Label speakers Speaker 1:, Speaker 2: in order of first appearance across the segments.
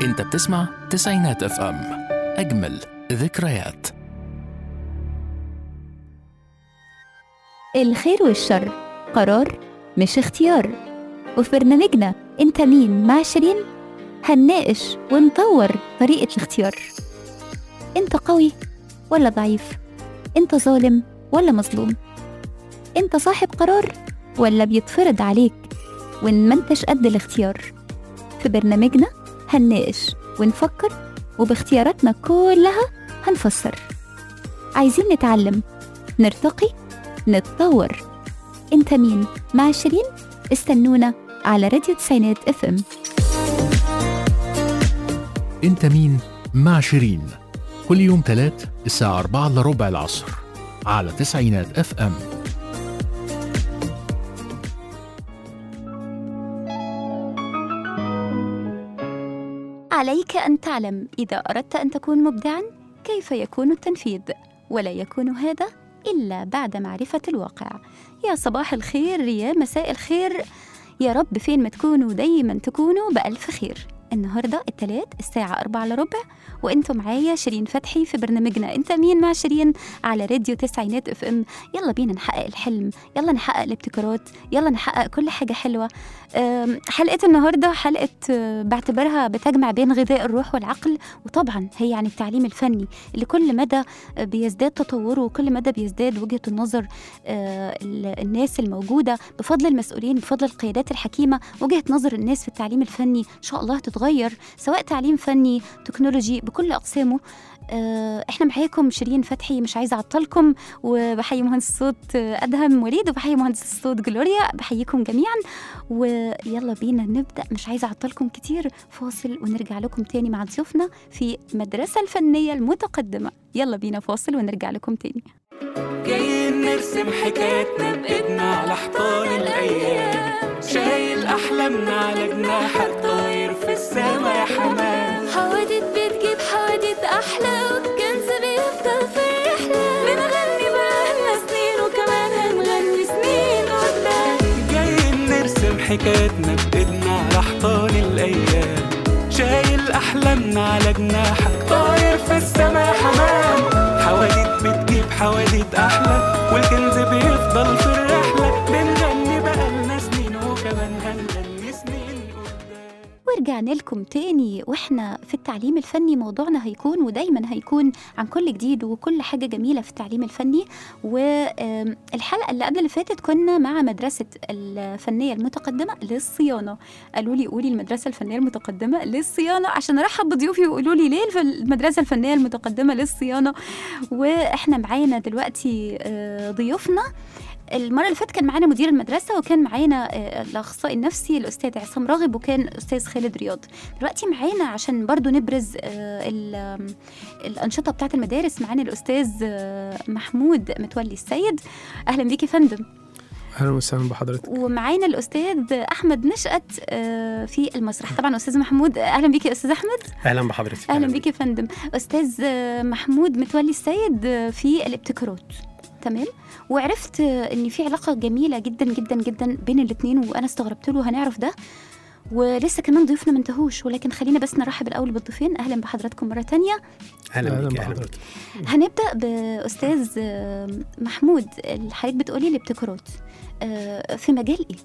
Speaker 1: انت بتسمع تسعينات اف ام اجمل ذكريات
Speaker 2: الخير والشر قرار مش اختيار وفي برنامجنا انت مين مع شيرين هنناقش ونطور طريقة الاختيار انت قوي ولا ضعيف انت ظالم ولا مظلوم انت صاحب قرار ولا بيتفرض عليك وان ما انتش قد الاختيار في برنامجنا هنناقش ونفكر وباختياراتنا كلها هنفسر عايزين نتعلم نرتقي نتطور انت مين مع شيرين استنونا على راديو تسعينات اف ام
Speaker 1: انت مين مع شيرين كل يوم تلات الساعة 4 إلا ربع العصر على تسعينات اف ام
Speaker 2: عليك ان تعلم اذا اردت ان تكون مبدعا كيف يكون التنفيذ ولا يكون هذا الا بعد معرفه الواقع يا صباح الخير يا مساء الخير يا رب فين ما تكونوا دايما تكونوا بألف خير النهارده الثلاث الساعة أربعة إلا ربع وانتم معايا شيرين فتحي في برنامجنا انت مين مع شيرين على راديو تسعينات اف ام يلا بينا نحقق الحلم يلا نحقق الابتكارات يلا نحقق كل حاجة حلوة أم، حلقة النهاردة حلقة أه، بعتبرها بتجمع بين غذاء الروح والعقل وطبعا هي عن التعليم الفني اللي كل مدى أه، بيزداد تطوره وكل مدى بيزداد وجهة النظر أه، ال- الناس الموجودة بفضل المسؤولين بفضل القيادات الحكيمة وجهة نظر الناس في التعليم الفني إن شاء الله هتتغير سواء تعليم فني تكنولوجي بكل أقسامه آه، احنا معاكم شيرين فتحي مش عايزه اعطلكم وبحيي مهندس الصوت آه، ادهم وليد وبحيي مهندس الصوت جلوريا بحييكم جميعا ويلا بينا نبدا مش عايزه اعطلكم كتير فاصل ونرجع لكم تاني مع ضيوفنا في مدرسه الفنيه المتقدمه يلا بينا فاصل ونرجع لكم تاني
Speaker 3: جايين نرسم حكايتنا بإيدنا على حيطان الأيام شايل أحلامنا على جناحك طاير في السما يا حمام
Speaker 4: حوادث بتجيب حوادث أحلى والكنز بيفضل في الرحلة بنغني بقالنا سنين وكمان هنغني سنين قدام
Speaker 3: جايين نرسم حكايتنا بإيدنا على حيطان الأيام شايل أحلامنا على جناحك طاير في السما يا حمام حوادث بتجيب حوادث أحلى والكنز بيفضل في الرحلة بنغني بقالنا سنين وكمان هنغني سنين قدام
Speaker 2: ورجعنا لكم تاني واحنا في التعليم الفني موضوعنا هيكون ودايما هيكون عن كل جديد وكل حاجة جميلة في التعليم الفني والحلقة اللي قبل اللي فاتت كنا مع مدرسة الفنية المتقدمة للصيانة قالوا لي قولي المدرسة الفنية المتقدمة للصيانة عشان ارحب بضيوفي ويقولوا لي ليه الف- المدرسة الفنية المتقدمة للصيانة واحنا معانا دلوقتي آه، ضيوفنا المره اللي فاتت كان معانا مدير المدرسه وكان معانا آه، الاخصائي النفسي الاستاذ عصام راغب وكان الاستاذ خالد رياض دلوقتي معانا عشان برضو نبرز آه، ال- آم، الانشطه بتاعه المدارس معانا الاستاذ آه، محمود متولي السيد اهلا بيك يا فندم
Speaker 5: اهلا وسهلا بحضرتك
Speaker 2: ومعانا الاستاذ احمد نشأت آه، في المسرح طبعا استاذ محمود اهلا بيك يا استاذ احمد
Speaker 5: اهلا بحضرتك
Speaker 2: اهلا بيك يا فندم استاذ آه، محمود متولي السيد آه، في الابتكارات تمام وعرفت آه، ان في علاقه جميله جدا جدا جدا بين الاثنين وانا استغربت له هنعرف ده ولسه كمان ضيوفنا ما انتهوش ولكن خلينا بس نرحب الاول بالضيفين اهلا بحضراتكم مره تانية
Speaker 5: اهلا
Speaker 6: أهلاً
Speaker 5: بك اهلا
Speaker 6: بحضرتك.
Speaker 5: بك
Speaker 2: هنبدا باستاذ آه، محمود حضرتك بتقولي الابتكارات آه، في مجال ايه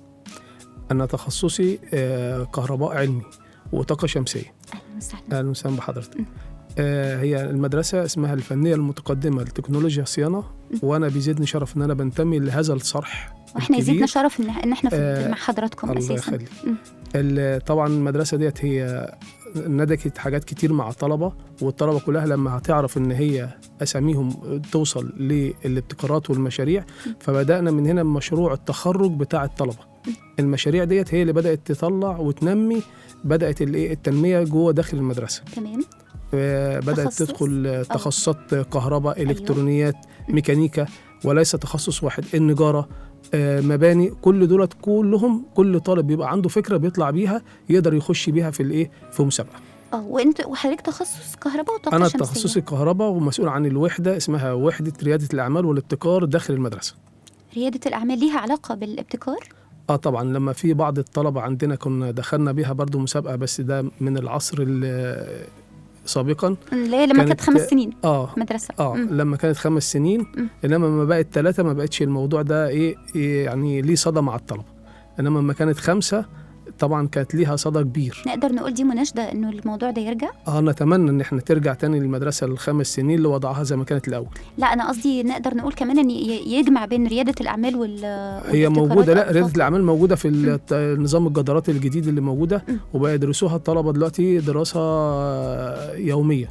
Speaker 6: انا تخصصي آه، كهرباء علمي وطاقه شمسيه
Speaker 2: اهلا وسهلا
Speaker 6: اهلا وسهلا بحضرتك آه، هي المدرسه اسمها الفنيه المتقدمه لتكنولوجيا صيانه وانا بيزيدني شرف ان انا بنتمي لهذا الصرح
Speaker 2: واحنا يزيدنا
Speaker 6: الكبير.
Speaker 2: شرف ان ان احنا في
Speaker 6: آه،
Speaker 2: مع حضراتكم
Speaker 6: الله
Speaker 2: اساسا
Speaker 6: يخليك
Speaker 2: مم.
Speaker 6: ال- طبعا المدرسه ديت هي ندكت حاجات كتير مع الطلبه والطلبه كلها لما هتعرف ان هي اساميهم توصل للابتكارات والمشاريع فبدانا من هنا مشروع التخرج بتاع الطلبه المشاريع ديت هي اللي بدات تطلع وتنمي بدات الايه التنميه جوه داخل المدرسه
Speaker 2: تمام
Speaker 6: آه، بدات
Speaker 2: تخصص؟
Speaker 6: تدخل تخصصات كهرباء
Speaker 2: أيوة.
Speaker 6: الكترونيات ميكانيكا وليس تخصص واحد النجاره آه، مباني كل دولت كلهم كل طالب بيبقى عنده فكره بيطلع بيها يقدر يخش بيها في الايه في مسابقه
Speaker 2: اه وانت وحضرتك تخصص كهرباء وطاقه
Speaker 6: انا
Speaker 2: شمسيه
Speaker 6: تخصصي كهرباء ومسؤول عن الوحده اسمها وحده رياده الاعمال والابتكار داخل المدرسه
Speaker 2: رياده الاعمال ليها علاقه بالابتكار
Speaker 6: اه طبعا لما في بعض الطلبه عندنا كنا دخلنا بيها برضو مسابقه بس ده من العصر ال- سابقا
Speaker 2: اللي هي لما
Speaker 6: كانت-
Speaker 2: كانت خمس سنين
Speaker 6: اه
Speaker 2: مدرسه
Speaker 6: اه
Speaker 2: مم.
Speaker 6: لما كانت خمس سنين
Speaker 2: مم.
Speaker 6: انما لما بقت ثلاثه ما بقتش الموضوع ده ايه, إيه يعني ليه صدى مع الطلبه انما لما كانت خمسه طبعا كانت ليها صدى كبير
Speaker 2: نقدر نقول دي مناشده انه الموضوع ده يرجع
Speaker 6: اه نتمنى ان احنا ترجع تاني للمدرسه الخمس سنين اللي وضعها زي ما كانت الاول
Speaker 2: لا انا قصدي نقدر نقول كمان ان ي- يجمع بين رياده الاعمال وال
Speaker 6: هي
Speaker 2: والابتكارات
Speaker 6: موجوده لا
Speaker 2: والأطفال.
Speaker 6: رياده الاعمال موجوده في الت- نظام الجدارات الجديد اللي موجوده
Speaker 2: مم.
Speaker 6: وبقى يدرسوها الطلبه دلوقتي دراسه آه، يوميه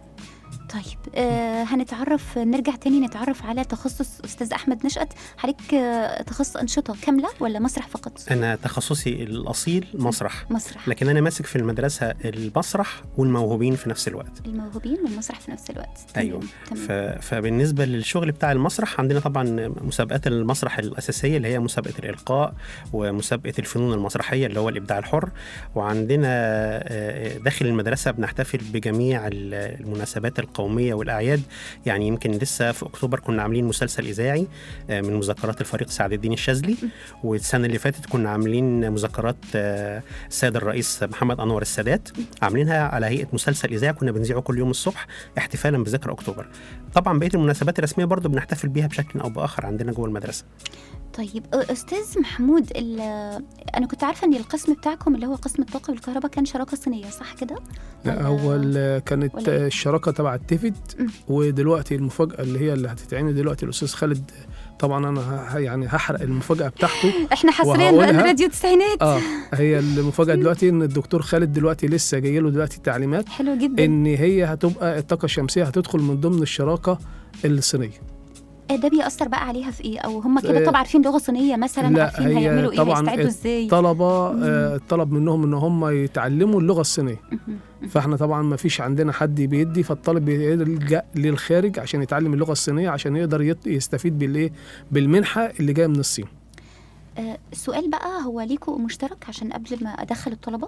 Speaker 2: طيب آه هنتعرف نرجع تاني نتعرف على تخصص استاذ احمد نشأت حضرتك آه تخصص انشطه كامله ولا مسرح فقط
Speaker 5: انا تخصصي الاصيل مسرح
Speaker 2: مسرح
Speaker 5: لكن انا ماسك في المدرسه المسرح والموهوبين في نفس الوقت
Speaker 2: الموهوبين والمسرح في نفس الوقت تمام،
Speaker 5: ايوه
Speaker 2: تمام.
Speaker 5: ف... فبالنسبه للشغل بتاع المسرح عندنا طبعا مسابقات المسرح الاساسيه اللي هي مسابقه الالقاء ومسابقه الفنون المسرحيه اللي هو الابداع الحر وعندنا آه، داخل المدرسه بنحتفل بجميع ال- المناسبات القوميه والاعياد يعني يمكن لسه في اكتوبر كنا عاملين مسلسل اذاعي آه، من مذكرات الفريق سعد الدين الشاذلي والسنه اللي فاتت كنا عاملين مذكرات آه، السيد الرئيس محمد انور السادات عاملينها على هيئه مسلسل اذاعي كنا بنذيعه كل يوم الصبح احتفالا بذكرى اكتوبر طبعا بقيه المناسبات الرسميه برضو بنحتفل بيها بشكل او باخر عندنا جوه المدرسه
Speaker 2: طيب أ- استاذ محمود ال- انا كنت عارفه ان القسم بتاعكم اللي هو قسم الطاقه والكهرباء كان شراكه صينيه صح كده
Speaker 6: لا
Speaker 2: ولا-
Speaker 6: اول آه، كانت
Speaker 2: ولا إيه؟
Speaker 6: الشراكه تبع التيفيد
Speaker 2: مم.
Speaker 6: ودلوقتي المفاجاه اللي هي اللي هتتعمل دلوقتي الاستاذ خالد طبعا انا ه- يعني هحرق المفاجاه بتاعته
Speaker 2: احنا حصريا
Speaker 6: وهقولها.
Speaker 2: بقى راديو التسعينات
Speaker 6: اه هي المفاجاه دلوقتي ان الدكتور خالد دلوقتي لسه جاي له دلوقتي تعليمات
Speaker 2: حلو جدا
Speaker 6: ان هي هتبقى الطاقه الشمسيه هتدخل من ضمن الشراكه الصينيه
Speaker 2: آه، ده بيأثر بقى عليها في ايه او هم كده
Speaker 6: آه،
Speaker 2: طبعا عارفين لغه صينيه مثلا
Speaker 6: لا،
Speaker 2: عارفين
Speaker 6: هي
Speaker 2: هيعملوا ايه
Speaker 6: طبعاً
Speaker 2: هيستعدوا ازاي
Speaker 6: طلبه آه طلب منهم ان هم يتعلموا اللغه الصينيه
Speaker 2: مهم.
Speaker 6: فاحنا طبعا ما فيش عندنا حد بيدي فالطالب بيلجا للخارج عشان يتعلم اللغه الصينيه عشان يقدر يت- يستفيد بالايه بالمنحه اللي جايه من الصين
Speaker 2: آه، السؤال بقى هو ليكوا مشترك عشان قبل ما ادخل الطلبه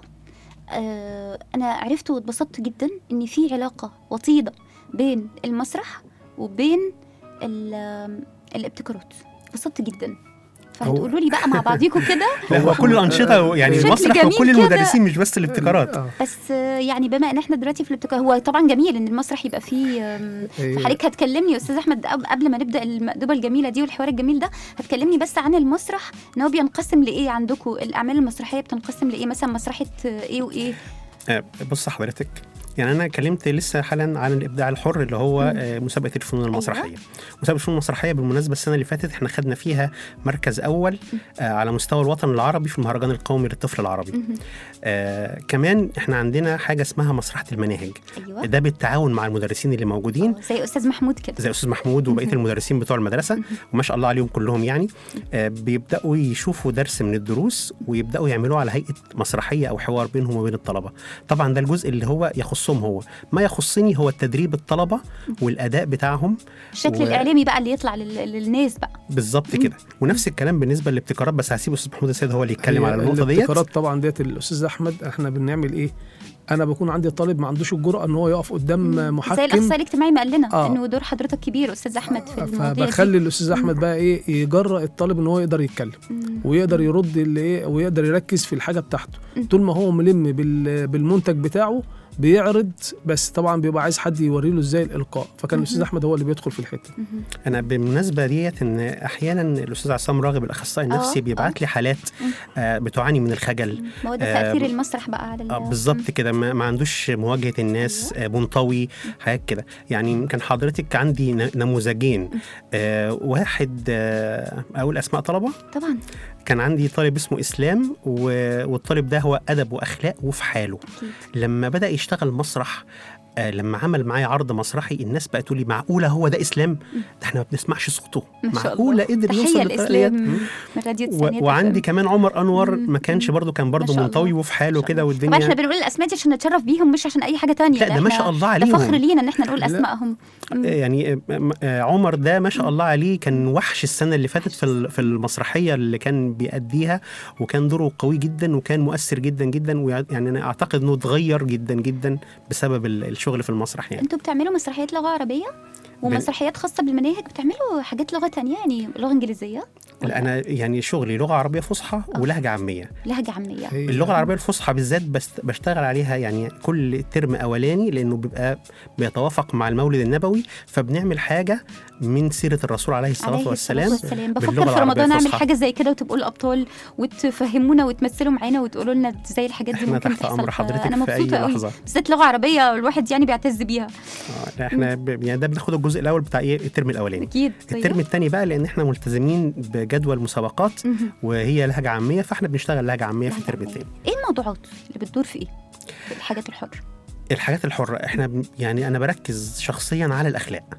Speaker 2: آه، انا عرفت واتبسطت جدا ان في علاقه وطيده بين المسرح وبين ال- الابتكارات اتبسطت جدا فهتقولوا لي بقى مع بعضيكم كده
Speaker 5: لا هو كل الانشطه يعني
Speaker 2: بشكل
Speaker 5: المسرح
Speaker 2: جميل
Speaker 5: وكل
Speaker 2: كده.
Speaker 5: المدرسين مش بس الابتكارات
Speaker 6: آه.
Speaker 2: بس آه، يعني بما ان احنا دلوقتي في الابتكار هو طبعا جميل ان المسرح يبقى فيه آم،
Speaker 6: إيه،
Speaker 2: حضرتك هتكلمني يا استاذ احمد قبل- قبل ما نبدا المأدبه الجميله دي والحوار الجميل ده هتكلمني بس عن المسرح ان هو بينقسم لايه عندكم الاعمال المسرحيه بتنقسم لايه مثلا مسرحيه آه، ايه وايه
Speaker 5: آه، بص حضرتك يعني انا كلمت لسه حالا عن الابداع الحر اللي هو آه، مسابقه الفنون المسرحيه مسابقه الفنون المسرحيه بالمناسبه السنه اللي فاتت احنا خدنا فيها مركز اول آه، على مستوى الوطن العربي في المهرجان القومي للطفل العربي
Speaker 2: مهم.
Speaker 5: آه كمان احنا عندنا حاجه اسمها مسرحه المناهج
Speaker 2: ايوه
Speaker 5: ده بالتعاون مع المدرسين اللي موجودين
Speaker 2: آه، زي استاذ محمود كده
Speaker 5: زي استاذ محمود وبقيه
Speaker 2: مهم.
Speaker 5: المدرسين بتوع المدرسه وما شاء الله عليهم كلهم يعني آه بيبداوا يشوفوا درس من الدروس ويبداوا يعملوه على هيئه مسرحيه او حوار بينهم وبين الطلبه طبعا ده الجزء اللي هو يخصهم هو ما يخصني هو تدريب الطلبه والاداء بتاعهم
Speaker 2: الشكل
Speaker 5: و-
Speaker 2: الاعلامي بقى اللي يطلع لل- للناس بقى
Speaker 5: بالظبط كده ونفس الكلام بالنسبه للابتكارات بس هسيب استاذ محمود السيد هو اللي يتكلم
Speaker 6: هي
Speaker 5: على النقطه ديت
Speaker 6: الابتكارات طبعا ديت الاستاذ احمد احنا بنعمل ايه انا بكون عندي طالب ما عندوش الجرأه ان هو يقف قدام
Speaker 2: زي
Speaker 6: محكم
Speaker 2: الاخصائي الاجتماعي ما قال لنا
Speaker 6: آه.
Speaker 2: انه دور حضرتك كبير استاذ احمد في المواضيع دي
Speaker 6: فبخلي الاستاذ احمد بقى ايه يجرأ الطالب ان هو يقدر يتكلم
Speaker 2: مم.
Speaker 6: ويقدر يرد اللي ايه ويقدر يركز في الحاجه بتاعته
Speaker 2: مم.
Speaker 6: طول ما هو ملم بال- بالمنتج بتاعه بيعرض بس طبعا بيبقى عايز حد يوري له ازاي الالقاء فكان الاستاذ احمد هو اللي بيدخل في الحته
Speaker 2: مهم.
Speaker 5: انا بالمناسبه ديت ان احيانا الاستاذ عصام راغب الاخصائي النفسي
Speaker 2: آه،
Speaker 5: بيبعت لي حالات
Speaker 2: مم.
Speaker 5: آه بتعاني من الخجل
Speaker 2: ما هو ده
Speaker 5: آه،
Speaker 2: تاثير المسرح بقى على ال-
Speaker 5: آه بالظبط كده ما, ما عندوش مواجهه الناس آه منطوي حاجات كده يعني كان حضرتك عندي ن- نموذجين آه واحد آه اقول اسماء طلبه
Speaker 2: طبعا
Speaker 5: كان عندي طالب اسمه اسلام و- والطالب ده هو ادب واخلاق وفي حاله
Speaker 2: اكيد
Speaker 5: لما بدا يشتغل مسرح آه لما عمل معايا عرض مسرحي الناس بقت تقول لي معقوله هو ده اسلام ده احنا ما بنسمعش صوته
Speaker 2: ما شاء
Speaker 5: معقوله
Speaker 2: الله.
Speaker 5: قدر
Speaker 2: تحيه
Speaker 5: يوصل للطريقة
Speaker 2: الاسلام
Speaker 5: ديت؟
Speaker 2: من راديو
Speaker 5: و...
Speaker 2: التسعينات
Speaker 5: وعندي
Speaker 2: FM.
Speaker 5: كمان عمر انور
Speaker 2: مم.
Speaker 5: ما كانش برضو كان برضو
Speaker 2: ما شاء
Speaker 5: منطوي
Speaker 2: الله.
Speaker 5: وفي حاله
Speaker 2: ما شاء
Speaker 5: كده
Speaker 2: الله. طبعا احنا
Speaker 5: والدنيا
Speaker 2: بنقول الاسماء دي عشان نتشرف بيهم مش عشان اي حاجه تانية
Speaker 5: لا ده ما
Speaker 2: إحنا-
Speaker 5: شاء الله
Speaker 2: ده
Speaker 5: عليهم
Speaker 2: فخر لينا ان احنا نقول
Speaker 6: لا.
Speaker 2: اسمائهم مم.
Speaker 5: يعني آه، م- آه، عمر ده ما شاء الله عليه كان وحش السنه اللي فاتت في ال- في المسرحيه اللي كان بيأديها وكان دوره قوي جدا وكان مؤثر جدا جدا ويعني انا اعتقد انه اتغير جدا جدا بسبب ال- الشغل في المسرح يعني
Speaker 2: انتوا بتعملوا مسرحيات لغه عربيه ومسرحيات خاصه بالمناهج بتعملوا حاجات لغه تانية يعني لغه انجليزيه
Speaker 5: لا انا يعني شغلي لغه عربيه فصحى
Speaker 2: آه.
Speaker 5: ولهجه عاميه
Speaker 2: لهجه عاميه
Speaker 6: هي-
Speaker 5: اللغه العربيه الفصحى بالذات بس بشتغل عليها يعني كل ترم اولاني لانه بيبقى بيتوافق مع المولد النبوي فبنعمل حاجه من سيره الرسول عليه الصلاه
Speaker 2: عليه
Speaker 5: والسلام
Speaker 2: والسلام
Speaker 5: باللغة
Speaker 2: بفكر في
Speaker 5: العربية
Speaker 2: رمضان اعمل
Speaker 5: الفصحى.
Speaker 2: حاجه زي كده وتبقوا الابطال وتفهمونا وتمثلوا معانا وتقولوا لنا ازاي الحاجات دي
Speaker 5: احنا
Speaker 2: ممكن
Speaker 5: تحت
Speaker 2: تحصل
Speaker 5: امر حضرتك
Speaker 2: انا
Speaker 5: في اي
Speaker 2: مبسوطه قوي
Speaker 5: لحظه
Speaker 2: بالذات لغه عربيه الواحد يعني بيعتز بيها
Speaker 5: آه، لا، احنا ب- يعني ده بناخد الجزء الاول بتاع ايه الترم الاولاني
Speaker 2: اكيد
Speaker 5: الترم الثاني بقى لان احنا ملتزمين بجدول مسابقات
Speaker 2: مهم.
Speaker 5: وهي لهجه عاميه فاحنا بنشتغل لهجه عاميه في
Speaker 2: لهجة
Speaker 5: الترم
Speaker 2: عامية.
Speaker 5: الثاني
Speaker 2: ايه الموضوعات اللي بتدور في ايه في الحاجات الحره
Speaker 5: الحاجات الحرة احنا بن- يعني انا بركز شخصيا على الاخلاق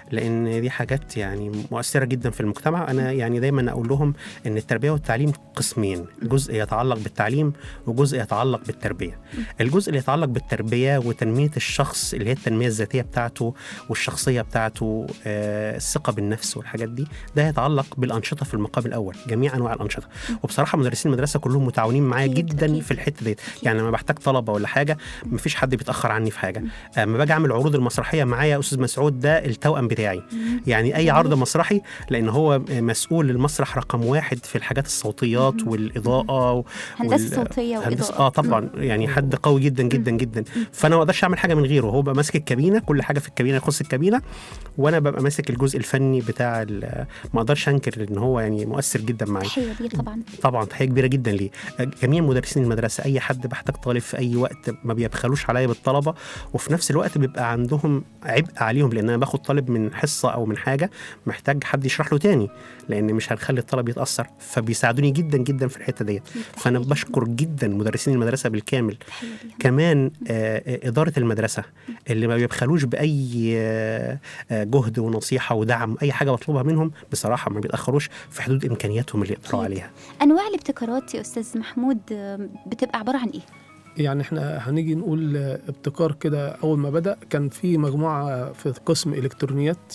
Speaker 5: لان دي حاجات يعني مؤثرة جدا في المجتمع انا يعني دايما اقول لهم ان التربية والتعليم قسمين جزء يتعلق بالتعليم وجزء يتعلق بالتربية الجزء اللي يتعلق بالتربية وتنمية الشخص اللي هي التنمية الذاتية بتاعته والشخصية بتاعته آه، الثقة بالنفس والحاجات دي ده يتعلق بالأنشطة في المقام الأول جميع أنواع الأنشطة وبصراحة مدرسين المدرسة كلهم متعاونين معايا
Speaker 2: أكيد،
Speaker 5: جدا
Speaker 2: أكيد.
Speaker 5: في الحتة ديت يعني لما بحتاج طلبة ولا حاجة مفيش حد بيتاخر عني في حاجه اما باجي اعمل عروض المسرحيه معايا استاذ مسعود ده التوأم بتاعي يعني اي عرض مسرحي لان هو مسؤول المسرح رقم واحد في الحاجات الصوتيات والاضاءه و-
Speaker 2: هندسه
Speaker 5: وال-
Speaker 2: صوتيه
Speaker 5: هندسه
Speaker 2: واضاءه
Speaker 5: اه طبعا يعني حد قوي جدا جدا جدا فانا ما اقدرش اعمل حاجه من غيره هو بقى ماسك الكابينه كل حاجه في الكابينه يخص الكابينه وانا ببقى ماسك الجزء الفني بتاع ال- ما اقدرش انكر ان هو يعني مؤثر جدا معايا
Speaker 2: تحيه ليه طبعا
Speaker 5: طبعا تحيه كبيره جدا ليه جميع مدرسين المدرسه اي حد بحتاج طالب في اي وقت ما بيبخلوش عليا بالطلبه وفي نفس الوقت بيبقى عندهم عبء عليهم لان انا باخد طالب من حصه او من حاجه محتاج حد يشرح له تاني لان مش هنخلي الطالب يتاثر فبيساعدوني جدا جدا في الحته ديت فانا بشكر جدا مدرسين المدرسه بالكامل
Speaker 2: تحيه ليهم
Speaker 5: كمان آه، آه، إدارة المدرسة اللي ما بيبخلوش بأي آه، آه، جهد ونصيحة ودعم أي حاجة بطلبها منهم بصراحة ما بيتأخروش في حدود إمكانياتهم اللي يقدروا
Speaker 2: أكيد.
Speaker 5: عليها
Speaker 2: انواع الابتكارات يا استاذ محمود آه، بتبقى عباره عن ايه
Speaker 6: يعني احنا هنيجي نقول آه، ابتكار كده اول ما بدا كان في مجموعه في قسم الكترونيات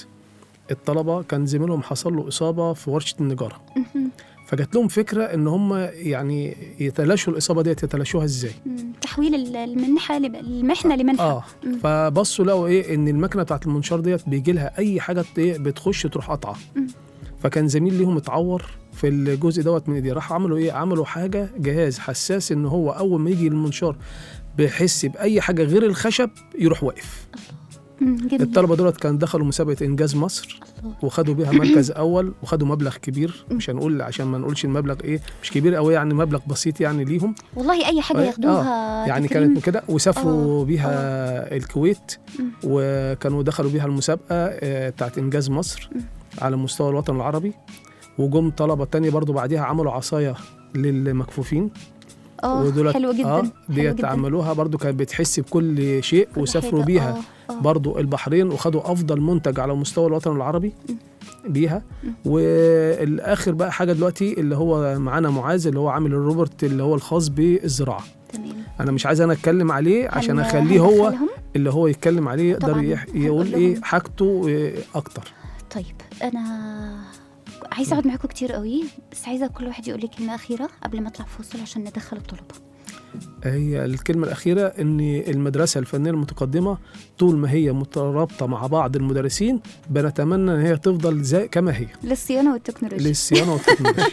Speaker 6: الطلبه كان زميلهم حصل له اصابه في ورشه النجاره فجات لهم فكره ان هم يعني يتلاشوا الاصابه ديت يتلاشوها ازاي
Speaker 2: مم. تحويل ال- المنحه لم- المحنه لمنحه
Speaker 6: اه فبصوا لقوا ايه ان المكنه بتاعت المنشار ديت بيجي لها اي حاجه ايه بتخش تروح قطعه
Speaker 2: مم.
Speaker 6: فكان زميل ليهم اتعور في الجزء دوت من ايديه راح عملوا ايه عملوا حاجه جهاز حساس ان هو اول ما يجي المنشار بيحس باي حاجه غير الخشب يروح واقف
Speaker 2: مم. جميل
Speaker 6: الطلبه دولت كان دخلوا مسابقه انجاز مصر
Speaker 2: الله.
Speaker 6: وخدوا بيها مركز اول وخدوا مبلغ كبير مش هنقول عشان ما نقولش المبلغ ايه مش كبير قوي يعني مبلغ بسيط يعني ليهم
Speaker 2: والله اي حاجه
Speaker 6: آه،
Speaker 2: ياخدوها
Speaker 6: يعني
Speaker 2: تفرق
Speaker 6: كانت من كده وسافروا
Speaker 2: آه،
Speaker 6: بيها الكويت
Speaker 2: مم.
Speaker 6: وكانوا دخلوا بيها المسابقه آه، بتاعت انجاز مصر على مستوى الوطن العربي وجم طلبه تانية برضو بعديها عملوا عصايه للمكفوفين
Speaker 2: اه
Speaker 6: ودولت-
Speaker 2: حلو جدا
Speaker 6: اه
Speaker 2: حلو
Speaker 6: ديت
Speaker 2: جدا.
Speaker 6: عملوها برضو كانت بتحس بكل شيء
Speaker 2: كل
Speaker 6: وسافروا
Speaker 2: حاجة.
Speaker 6: بيها
Speaker 2: آه، آه.
Speaker 6: برضو البحرين وخدوا افضل منتج على مستوى الوطن العربي بيها والاخر بقى حاجه دلوقتي اللي هو معانا معاذ اللي هو عامل الروبوت اللي هو الخاص بالزراعه
Speaker 2: تمام
Speaker 6: انا مش عايز انا اتكلم عليه عشان
Speaker 2: هل-
Speaker 6: اخليه هو
Speaker 2: هندخلهم؟
Speaker 6: اللي هو يتكلم عليه يقدر
Speaker 2: طبعاً.
Speaker 6: يح-
Speaker 2: هنقول
Speaker 6: يقول
Speaker 2: لهم.
Speaker 6: ايه حاجته إيه اكتر
Speaker 2: طيب انا عايزه اقعد معاكم كتير قوي بس عايزه كل واحد يقول لي كلمه اخيره قبل ما اطلع فاصل عشان ندخل الطلبه
Speaker 6: هي الكلمة الأخيرة إن المدرسة الفنية المتقدمة طول ما هي مترابطة مع بعض المدرسين بنتمنى إن هي تفضل زي كما هي
Speaker 2: للصيانه والتكنولوجيا
Speaker 6: للصيانة والتكنولوجيا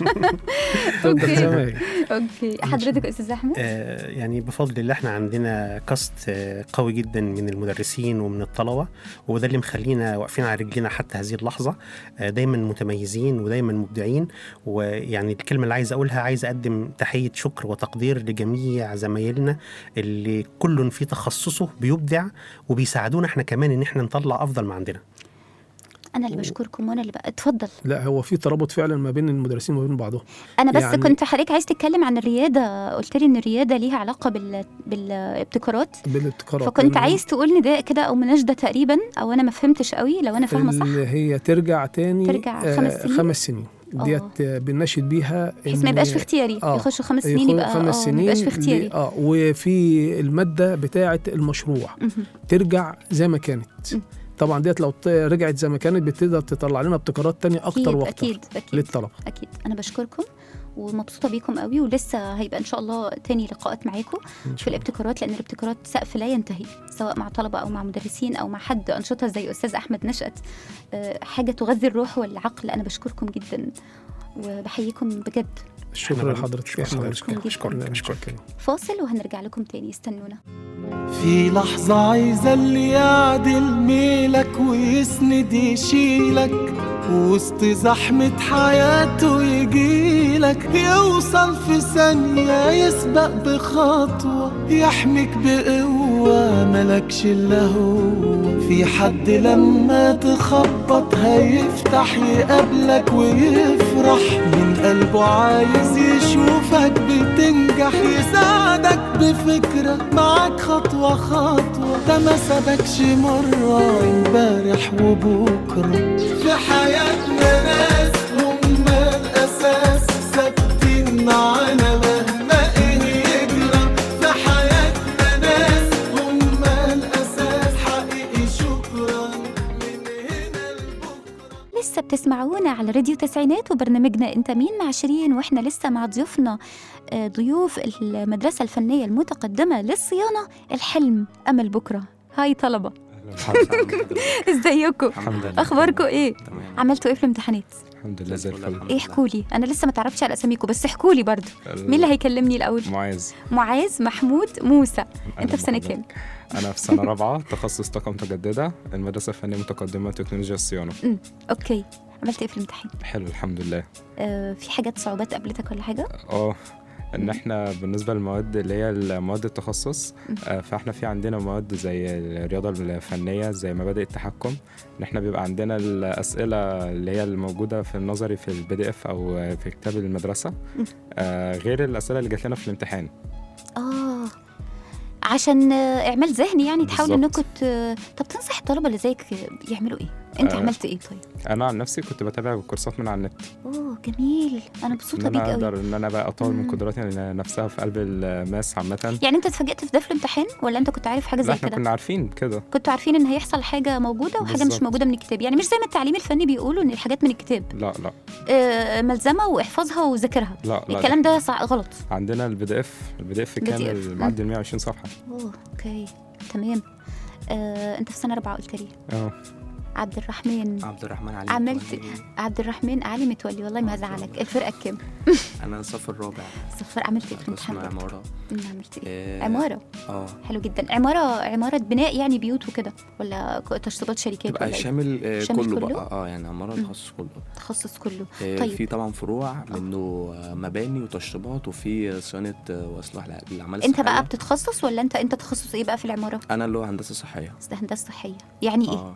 Speaker 6: تفضل زي ما هي
Speaker 2: اوكي حضرتك يا استاذ احمد
Speaker 5: آه، يعني بفضل الله احنا عندنا كاست آه، قوي جدا من المدرسين ومن الطلبه وده اللي مخلينا واقفين على رجلنا حتى هذه اللحظه آه، دايما متميزين ودايما مبدعين ويعني الكلمه اللي عايز اقولها عايز اقدم تحيه شكر وتقدير لجميع زمايلنا اللي كل في تخصصه بيبدع وبيساعدونا احنا كمان ان احنا نطلع افضل ما عندنا
Speaker 2: انا اللي بشكركم وانا اللي بقى اتفضل
Speaker 6: لا هو في ترابط فعلا ما بين المدرسين وما بين بعضهم
Speaker 2: انا بس
Speaker 6: يعني-
Speaker 2: كنت حضرتك عايز تتكلم عن الرياده قلت لي ان الرياده ليها علاقه بال... بالابتكارات
Speaker 6: بالابتكارات
Speaker 2: فكنت
Speaker 6: لأن
Speaker 2: عايز تقول نداء كده او مناشده تقريبا او انا ما فهمتش قوي لو انا فاهمه صح
Speaker 6: اللي هي ترجع تاني
Speaker 2: ترجع
Speaker 6: آه،
Speaker 2: خمس سنين؟
Speaker 6: خمس سنين ديت آه، بنناشد بيها
Speaker 2: بحيث ما
Speaker 6: إن-
Speaker 2: يبقاش في اختياري
Speaker 6: آه،
Speaker 2: يخشوا خمس سنين
Speaker 6: يخو-
Speaker 2: يبقى
Speaker 6: خمس
Speaker 2: اه
Speaker 6: سنين
Speaker 2: ما يبقاش في
Speaker 6: ل-
Speaker 2: اختياري
Speaker 6: اه وفي الماده بتاعه المشروع
Speaker 2: مهم.
Speaker 6: ترجع زي ما كانت
Speaker 2: م.
Speaker 6: طبعا ديت لو ط- رجعت زي ما كانت بتقدر تطلع لنا ابتكارات تانية اكتر
Speaker 2: اكيد
Speaker 6: واكتر
Speaker 2: اكيد اكيد
Speaker 6: للطلبه
Speaker 2: اكيد انا بشكركم ومبسوطه بيكم قوي ولسه هيبقى ان شاء الله تاني لقاءات معاكم
Speaker 6: إن
Speaker 2: في
Speaker 6: شاء الله.
Speaker 2: الابتكارات لان الابتكارات سقف لا ينتهي سواء مع طلبه او مع مدرسين او مع حد انشطه زي استاذ احمد نشأت آه، حاجه تغذي الروح والعقل انا بشكركم جدا وبحييكم بجد
Speaker 6: شكرا لحضرتك
Speaker 5: شكرا
Speaker 6: إحنا
Speaker 5: أشكرك أشكرك أشكرك
Speaker 2: فاصل وهنرجع لكم تاني استنونا
Speaker 7: في لحظة عايزة اللي يعدل ميلك ويسند يشيلك وسط زحمة حياته يجيلك يوصل في ثانية يسبق بخطوة يحميك بقوة ملكش إلا هو في حد لما تخبط هيفتح يقابلك ويفرح من قلبه عايز يشوفك بتنجح يساعدك بفكرة معاك خطوة خطوة ده ما سابكش مرة امبارح وبكرة في حياتنا ناس هم الأساس ثابتين معانا مهما ايه يجرى في حياتنا ناس هم الأساس حقيقي شكرا من هنا لبكرة
Speaker 2: لسه بتسمعونا على راديو تسعينات وبرنامجنا انت مين مع شيرين واحنا لسه مع ضيوفنا آه، ضيوف المدرسة الفنية المتقدمة للصيانة الحلم أمل بكرة هاي طلبة ازيكم
Speaker 8: الحمد لله
Speaker 2: اخباركم ايه
Speaker 8: تمام
Speaker 2: عملتوا ايه في الامتحانات
Speaker 8: الحمد لله زي الفل
Speaker 2: ايه احكوا لي انا لسه ما تعرفتش على اساميكم بس احكوا لي برضه مين اللي هيكلمني الاول
Speaker 8: معاذ
Speaker 2: معاذ محمود موسى
Speaker 8: أهلا
Speaker 2: انت في سنه
Speaker 8: بحضرتك.
Speaker 2: كام
Speaker 8: انا في سنه رابعه تخصص طاقه متجدده المدرسه الفنيه متقدمه تكنولوجيا الصيانه
Speaker 2: اوكي عملت ايه في الامتحان
Speaker 8: حلو الحمد لله
Speaker 2: آه في حاجات صعوبات قابلتك ولا حاجه
Speaker 8: اه ان احنا بالنسبه للمواد اللي هي المواد التخصص آه، فاحنا في عندنا مواد زي الرياضه الفنيه زي مبادئ التحكم ان احنا بيبقى عندنا الاسئله اللي هي الموجوده في النظري في البي دي اف او في كتاب المدرسه آه، غير الاسئله اللي جات لنا في الامتحان
Speaker 2: اه عشان آه، اعمال ذهني يعني تحاولوا
Speaker 8: بالظبط.
Speaker 2: انكم ت... طب تنصح الطلبه اللي زيك يعملوا ايه انت
Speaker 8: آه.
Speaker 2: عملت ايه طيب
Speaker 8: انا عن نفسي كنت بتابع كورسات من على النت
Speaker 2: اوه جميل انا
Speaker 8: ان
Speaker 2: مبسوطه بيك
Speaker 8: انا
Speaker 2: قوي
Speaker 8: اقدر ان انا بقى اطور من
Speaker 2: مم.
Speaker 8: قدراتي نفسها في قلب الماس عامه
Speaker 2: يعني انت اتفاجئت في ده في الامتحان ولا انت كنت عارف حاجه
Speaker 8: لا
Speaker 2: زي
Speaker 8: احنا
Speaker 2: كده
Speaker 8: كنا عارفين كده
Speaker 2: كنتوا عارفين ان هيحصل حاجه موجوده وحاجه مش
Speaker 8: بالظبط.
Speaker 2: موجوده من الكتاب يعني مش زي ما التعليم الفني بيقولوا ان الحاجات من الكتاب
Speaker 8: لا لا
Speaker 2: آه ملزمه واحفظها وذاكرها
Speaker 8: لا لا
Speaker 2: الكلام ده صع... غلط
Speaker 8: عندنا البي دي اف البي دي اف
Speaker 2: PDF.
Speaker 8: كامل معدي ال 120 صفحه
Speaker 2: اوه اوكي تمام آه انت في سنه رابعه قلت لي
Speaker 8: اه
Speaker 2: عبد الرحمن
Speaker 9: عبد الرحمن علي
Speaker 2: عملت
Speaker 9: متولي.
Speaker 2: عبد الرحمن علي متولي والله ما هزعلك الفرقه كام
Speaker 9: انا الصف الرابع
Speaker 2: صفر عملت ايه في
Speaker 9: قسم
Speaker 2: الامتحان ده؟
Speaker 9: عمارة
Speaker 2: مم، عملت ايه
Speaker 9: آه،
Speaker 2: عماره
Speaker 9: اه
Speaker 2: حلو جدا عماره عماره بناء يعني بيوت وكده ولا ك- تشطيبات شركات
Speaker 9: تبقى
Speaker 2: ولا إيه؟
Speaker 9: شامل آه،
Speaker 2: شامل
Speaker 9: كله,
Speaker 2: كله؟
Speaker 9: بقى اه يعني عمارة
Speaker 2: مم.
Speaker 9: تخصص كله
Speaker 2: تخصص كله
Speaker 9: آه،
Speaker 2: طيب.
Speaker 9: في طبعا فروع منه آه، مباني وتشطيبات وفي صيانة آه، واصلاح لع- للاعمال
Speaker 2: انت بقى
Speaker 9: الصحية.
Speaker 2: بتتخصص ولا انت انت تخصص ايه بقى في العماره
Speaker 9: انا اللي هو هندسة صحية
Speaker 2: بس ده هندسه صحيه يعني ايه
Speaker 9: اه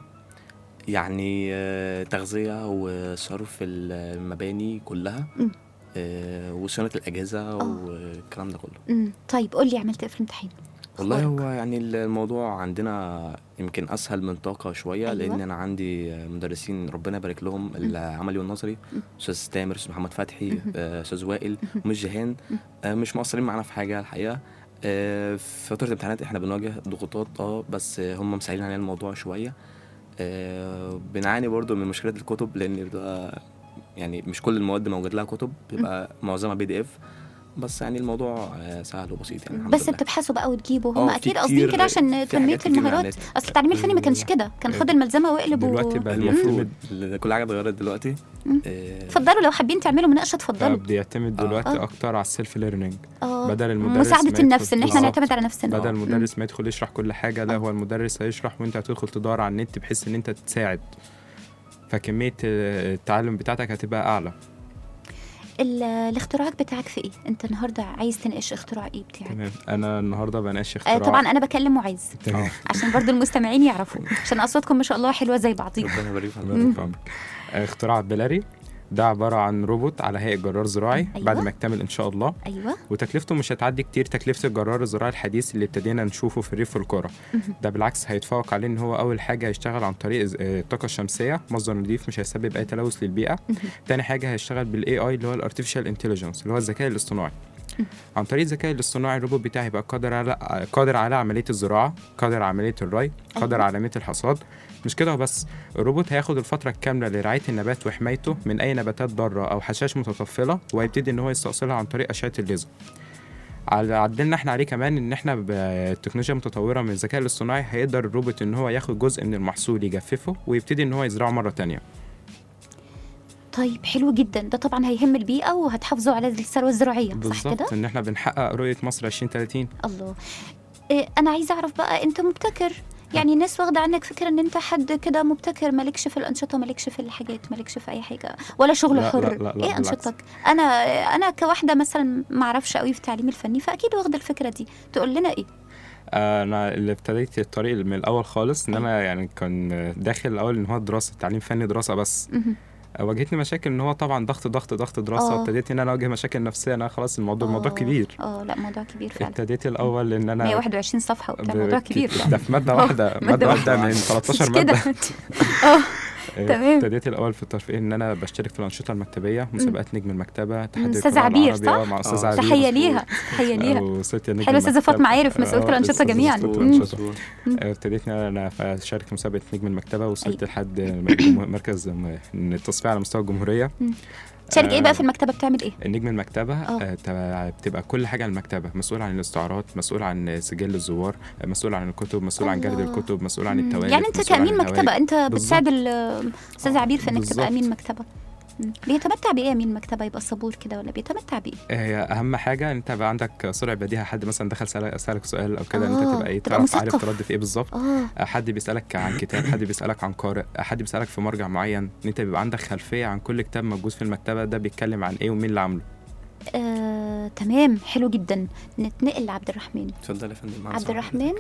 Speaker 9: يعني آه، تغذية وصرف المباني كلها
Speaker 2: مم.
Speaker 9: آه، وصيانة الأجهزة والكلام ده كله
Speaker 2: امم طيب قول لي عملت ايه في الامتحان
Speaker 9: والله
Speaker 2: أخبارك؟
Speaker 9: هو يعني الموضوع عندنا يمكن اسهل من طاقه شويه
Speaker 2: أيوة.
Speaker 9: لان انا عندي مدرسين ربنا يبارك لهم العملي والنظري استاذ تامر استاذ محمد فتحي آه، استاذ وائل ومش جيهان آه، مش مقصرين معانا في حاجه الحقيقه آه، في فتره الامتحانات احنا بنواجه ضغوطات اه بس آه، هم مسهلين علينا الموضوع شويه آه، بنعاني برضو من مشكله الكتب لان بتبقى يعني مش كل المواد موجود لها كتب بيبقى معظمها بي دي اف بس يعني الموضوع آه، سهل وبسيط يعني الحمد
Speaker 2: بس
Speaker 9: لله.
Speaker 2: بتبحثوا بقى وتجيبوا هم
Speaker 9: آه، في
Speaker 2: اكيد قاصدين
Speaker 9: كتير-
Speaker 2: كده عشان
Speaker 9: في
Speaker 2: تنميه
Speaker 9: حاجات كتير من على
Speaker 2: المهارات
Speaker 9: النت.
Speaker 2: اصل التعليم الفني ما كانش كده كان خد الملزمه واقلب و...
Speaker 8: دلوقتي بقى
Speaker 9: المفروض
Speaker 8: المفروض
Speaker 9: كل حاجه اتغيرت دلوقتي
Speaker 2: مم.
Speaker 9: آه،
Speaker 2: اتفضلوا لو حابين تعملوا مناقشه اتفضلوا
Speaker 8: بيعتمد
Speaker 9: آه.
Speaker 8: دلوقتي
Speaker 2: آه.
Speaker 8: اكتر على السيلف ليرنينج
Speaker 2: اه
Speaker 8: بدل المدرس
Speaker 2: مساعده
Speaker 8: ما
Speaker 2: النفس
Speaker 8: يدخل-
Speaker 2: ان احنا
Speaker 8: بالظبط.
Speaker 2: نعتمد على نفسنا
Speaker 8: بدل
Speaker 2: مم.
Speaker 8: المدرس ما يدخل يشرح كل حاجه لا
Speaker 2: آه.
Speaker 8: هو المدرس هيشرح وانت هتدخل تدور على النت بحيث ان انت تساعد فكميه آه، التعلم بتاعتك هتبقى اعلى
Speaker 2: ال- الاختراعات بتاعك في ايه انت النهارده عايز تناقش اختراع ايه بتاعك
Speaker 8: تمام انا النهارده بناقش
Speaker 2: آه
Speaker 8: اختراع
Speaker 2: طبعا انا بكلم معاذ
Speaker 8: تمام
Speaker 2: عشان برضو المستمعين يعرفوا عشان اصواتكم ما شاء الله حلوه زي بعضيها
Speaker 9: ربنا يبارك فيك
Speaker 8: الله يرحمك. آه، اختراع بلاري ده عباره عن روبوت على هيئه جرار زراعي
Speaker 2: أيوة.
Speaker 8: بعد ما يكتمل ان شاء الله
Speaker 2: ايوه
Speaker 8: وتكلفته مش هتعدي كتير تكلفه الجرار الزراعي الحديث اللي ابتدينا نشوفه في الريف والقرى ده بالعكس هيتفوق عليه ان هو اول حاجه هيشتغل عن طريق إز- آه، الطاقه الشمسيه مصدر نظيف مش هيسبب اي تلوث للبيئه تاني حاجه هيشتغل بالاي اي اللي هو الارتفيشال انتليجنس اللي هو الذكاء الاصطناعي عن طريق الذكاء الاصطناعي الروبوت بتاعي هيبقى قادر على قادر على عمليه الزراعه قادر على عمليه الري قادر
Speaker 2: أيوة.
Speaker 8: على عمليه الحصاد مش كده وبس الروبوت هياخد الفتره الكامله لرعايه النبات وحمايته من اي نباتات ضاره او حشائش متطفله وهيبتدي ان هو يستأصلها عن طريق اشعه الليزر على عدلنا احنا عليه كمان ان احنا بتكنولوجيا متطوره من الذكاء الاصطناعي هيقدر الروبوت ان هو ياخد جزء من المحصول يجففه ويبتدي ان هو يزرعه مره تانية
Speaker 2: طيب حلو جدا ده طبعا هيهم البيئه وهتحافظوا على الثروه الزراعيه صح كده
Speaker 8: بالظبط ان احنا بنحقق رؤيه مصر 2030
Speaker 2: الله إيه انا عايزه اعرف بقى انت مبتكر يعني الناس واخده عنك فكره ان انت حد كده مبتكر مالكش في الانشطه مالكش في الحاجات مالكش في اي حاجه ولا شغل
Speaker 8: لا، لا،
Speaker 2: حر
Speaker 8: لا، لا،
Speaker 2: ايه
Speaker 8: بالعكس.
Speaker 2: انشطتك انا انا كواحده مثلا ما اعرفش قوي في التعليم الفني فاكيد واخده الفكره دي تقول لنا ايه
Speaker 8: انا اللي ابتديت الطريق من الاول خالص ان انا يعني كان داخل الاول ان هو دراسه تعليم فني دراسه بس
Speaker 2: مهم.
Speaker 8: واجهتني مشاكل ان هو طبعا ضغط ضغط ضغط دراسه
Speaker 2: آه.
Speaker 8: وابتديت ان انا اواجه مشاكل نفسيه انا خلاص الموضوع الموضوع
Speaker 2: آه،
Speaker 8: كبير
Speaker 2: اه لا موضوع كبير فعلا
Speaker 8: ابتديت الاول ان انا
Speaker 2: 121 صفحه وبتاع موضوع
Speaker 8: ب-
Speaker 2: كبير
Speaker 8: ده في ماده واحده
Speaker 2: مادة
Speaker 8: ماده
Speaker 2: واحدة.
Speaker 8: واحده من 13
Speaker 2: مش كده
Speaker 8: ماده
Speaker 2: تمام.
Speaker 8: ابتديت الاول في الترفيه ان انا بشترك في الانشطه المكتبيه مسابقات نجم المكتبه تحدي
Speaker 2: أستاذة
Speaker 8: القراءة
Speaker 2: عبير،
Speaker 8: العربي،
Speaker 2: صح؟
Speaker 8: آه، مع استاذه
Speaker 9: آه.
Speaker 8: عبير
Speaker 2: تحيه ليها تحيه ليها
Speaker 8: وصلت نجم
Speaker 2: حلوة أستاذة
Speaker 8: المكتبة.
Speaker 2: فاطمة عارف، مسؤولة
Speaker 8: آه،
Speaker 2: الأنشطة
Speaker 8: أستاذة
Speaker 2: جميعاً.
Speaker 8: مسؤولة
Speaker 2: مم.
Speaker 8: الأنشطة. آه، ابتديت ان انا اشارك مسابقه نجم المكتبه وصلت لحد مركز من التصفيه على مستوى الجمهوريه
Speaker 2: تشارك ايه
Speaker 8: آه،
Speaker 2: بقى في المكتبه بتعمل ايه
Speaker 8: النجم المكتبة
Speaker 2: آه.
Speaker 8: آه، تبع- بتبقى كل حاجة عن المكتبة مسؤول عن الاستعارات مسؤول عن سجل الزوار آه، مسؤول عن الكتب مسؤول عن جلد
Speaker 2: الله.
Speaker 8: الكتب مسؤول عن
Speaker 2: مم.
Speaker 8: التوالف
Speaker 2: يعني انت
Speaker 8: مسؤول عن
Speaker 2: كامين
Speaker 8: الهوالك.
Speaker 2: مكتبه انت
Speaker 8: بالظبط.
Speaker 2: بتساعد الاستاذ عبير في انك تبقى
Speaker 8: بالظبط.
Speaker 2: امين مكتبه مم. بيتمتع بايه امين مكتبه يبقى صبور كده ولا بيتمتع بايه
Speaker 8: هي اهم حاجه ان انت بقى عندك سرعه بديهه حد مثلا دخل سألك, سالك سؤال او كده ان
Speaker 2: آه،
Speaker 8: انت تبقى ايه
Speaker 2: تبقى
Speaker 8: تعرف عارف
Speaker 2: مثقف.
Speaker 8: ترد في ايه بالظبط
Speaker 2: اه
Speaker 8: آه، حد بيسالك عن كتاب حد بيسالك عن قارئ آه، حد بيسالك في مرجع معين ان انت بيبقى عندك خلفيه عن كل كتاب موجود في المكتبه ده بيتكلم عن ايه ومين اللي عامله
Speaker 2: آه، تمام حلو جدا نتنقل لعبد الرحمن
Speaker 9: اتفضل يا فندم مع
Speaker 2: عبد
Speaker 9: سعادتك.
Speaker 2: الرحمن